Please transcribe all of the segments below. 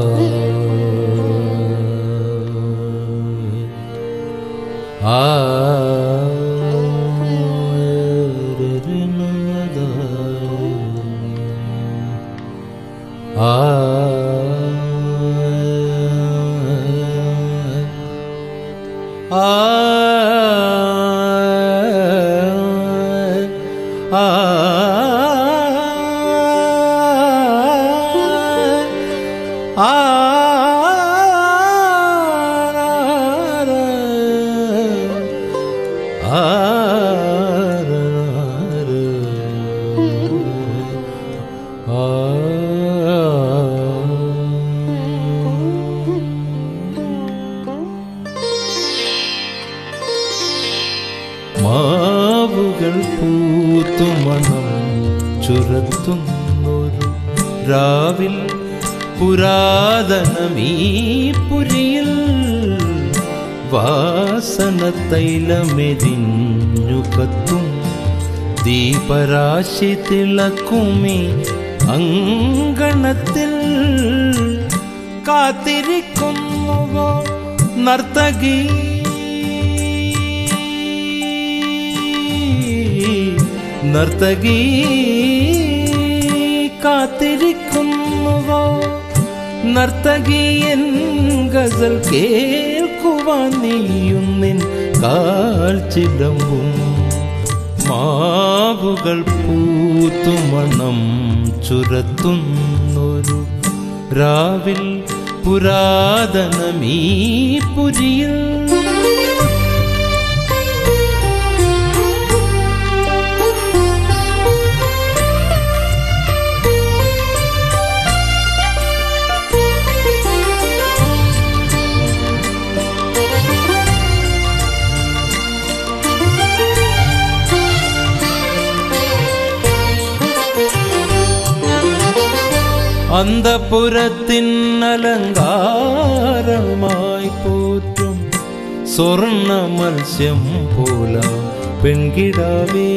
ആ ആ മാവുകൾ പൂത്തുമണം ചുരത്തുന്നൊരു രാവിൽ പുരാതനമീ പുരിയിൽ വാസന തൈലമെരിഞ്ഞു കത്തും ദീപരാശി തിളക്കുമി അങ്കണത്തിൽ കാത്തിരിക്കുന്നുവോ നർത്തകി നർത്തകി കാത്തിരിക്കുന്നുവോ നർത്തകി എൻ ഗസൽ കേൾക്കുവാൻ നീയുന്നിൻ കാൽ ചിലമ്പും മാവുകൾ പൂത്തുമണം ചുരത്തുന്നൊരു രാവിൽ പുരാതനമീ പുരിയിൽ അന്തപുരത്തിൻ അലങ്കാരമായി പോറ്റും സ്വർണ്ണ മത്സ്യം പോല പെൺകിടാവേ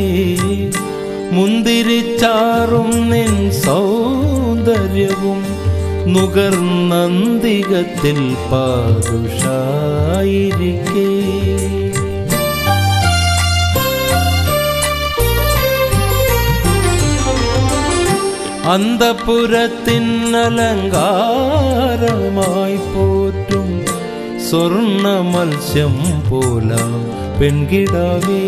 മുന്തിരിച്ചാറും നിൻ സൗന്ദര്യവും നുകർന്നന്തികത്തിൽ പാതുഷായിരിക്കേ അന്തപുരത്തിൻ അലങ്കാരമായി പോറ്റും സ്വർണ്ണ മത്സ്യം പോല പെൺകിടാവേ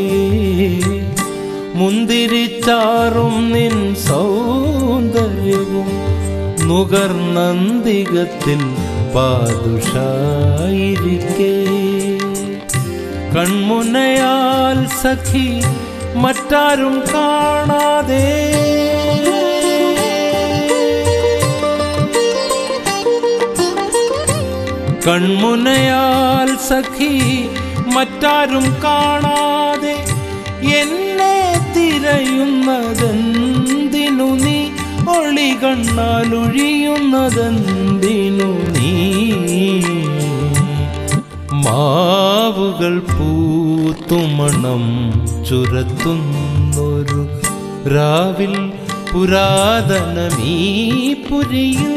മുന്തിരിച്ചാറും നിൻ സൗന്ദര്യവും നുകർന്നന്തികത്തിൽ പാതുഷായിരിക്കേ കൺമുനയാൽ സഖി മറ്റാരും കാണാതെ കൺമുനയാൽ സഖി മറ്റാരും കാണാതെ എന്നെ തിരയുന്നതെന്തിനു നീ ഒളി കണ്ണാലൊഴിയുന്നതെന്തിനു നീ മാവുകൾ പൂത്തുമണം ചുരത്തുന്നൊരു രാവിൽ പുരാതനമീ പുരിയിൽ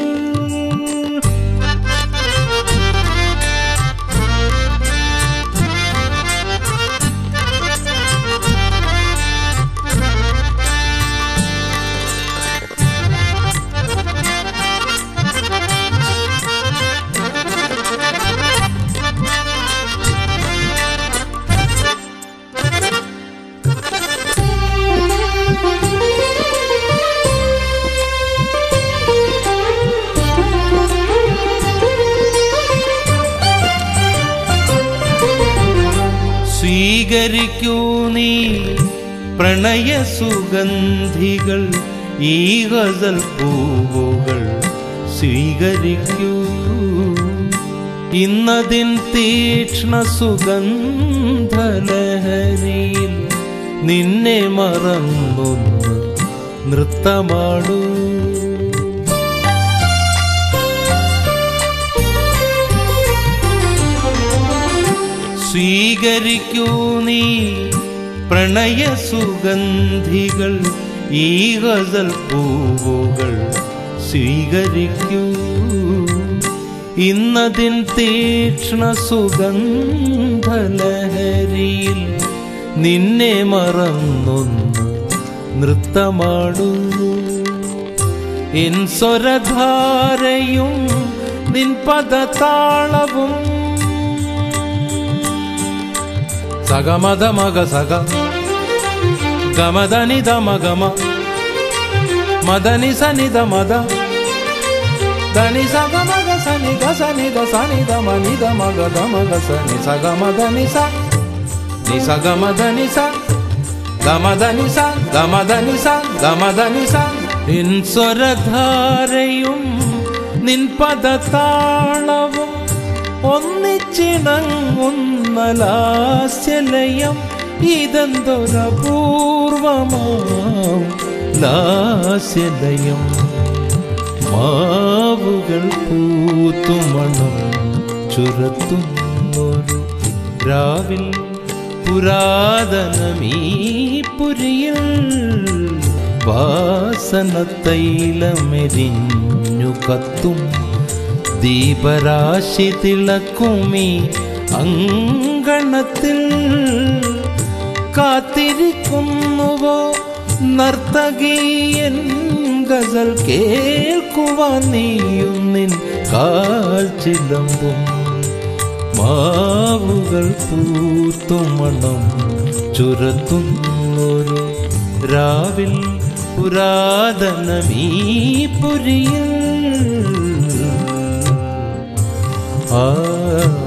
സ്വീകരിക്കൂ നീ പ്രണയ സുഗന്ധികൾ ഈ ഗസൽ പൂവുകൾ സ്വീകരിക്കൂ ഇന്നതിൻ തീക്ഷ്ണ സുഗന്ധലഹരിയിൽ നിന്നെ മറന്നൊന്ന് നൃത്തമാടൂ സ്വീകരിക്കൂ നീ പ്രണയ സുഗന്ധികൾ ഈ ഗസൽ പൂവുകൾ സ്വീകരിക്കൂ ഇന്നതിൻ തീക്ഷ്ണ സുഗന്ധലഹരിയിൽ നിന്നെ മറന്നൊന്ന് നൃത്തമാടുന്നു എൻ സ്വരധാരയും നിൻ പദതാളവും സഗമത മഗ സഗ ഗമദനിത മഗമ മദനി സനിത മദ దని సగ మగ సని గ సని ద సని ద మని ద మగ ద మగ సని సగ మద ని స ని సగ మద ని స గ మద ని స గ మద ని స గ మద ని స നിൻ സ്വരധാരയും നിൻ പദതാളവും ഒന്നിച്ചിണങ്ങുന്ന ലാസ്യലയം ഇതെന്തൊരപൂർവമാം ലാസ്യലയം മാവുകൾ പൂത്തുമണം ചുരത്തുന്നൊരു രാവിൽ പുരാതനമീ പുരിയിൽ വാസന തൈലമെരിഞ്ഞു കത്തും ദീപരാശി തിളക്കുമീ അങ്കണത്തിൽ കാത്തിരിക്കുന്നുവോ നർത്തകീയൻ ഗസൽ കേൾക്കുവാൻ നീയും നിൻ കാൽച്ചിലമ്പും മാവുകൾ പൂത്തുമണം ചുരത്തുന്നൊരു രാവിൽ പുരാതനമീ പുരിയിൽ ആ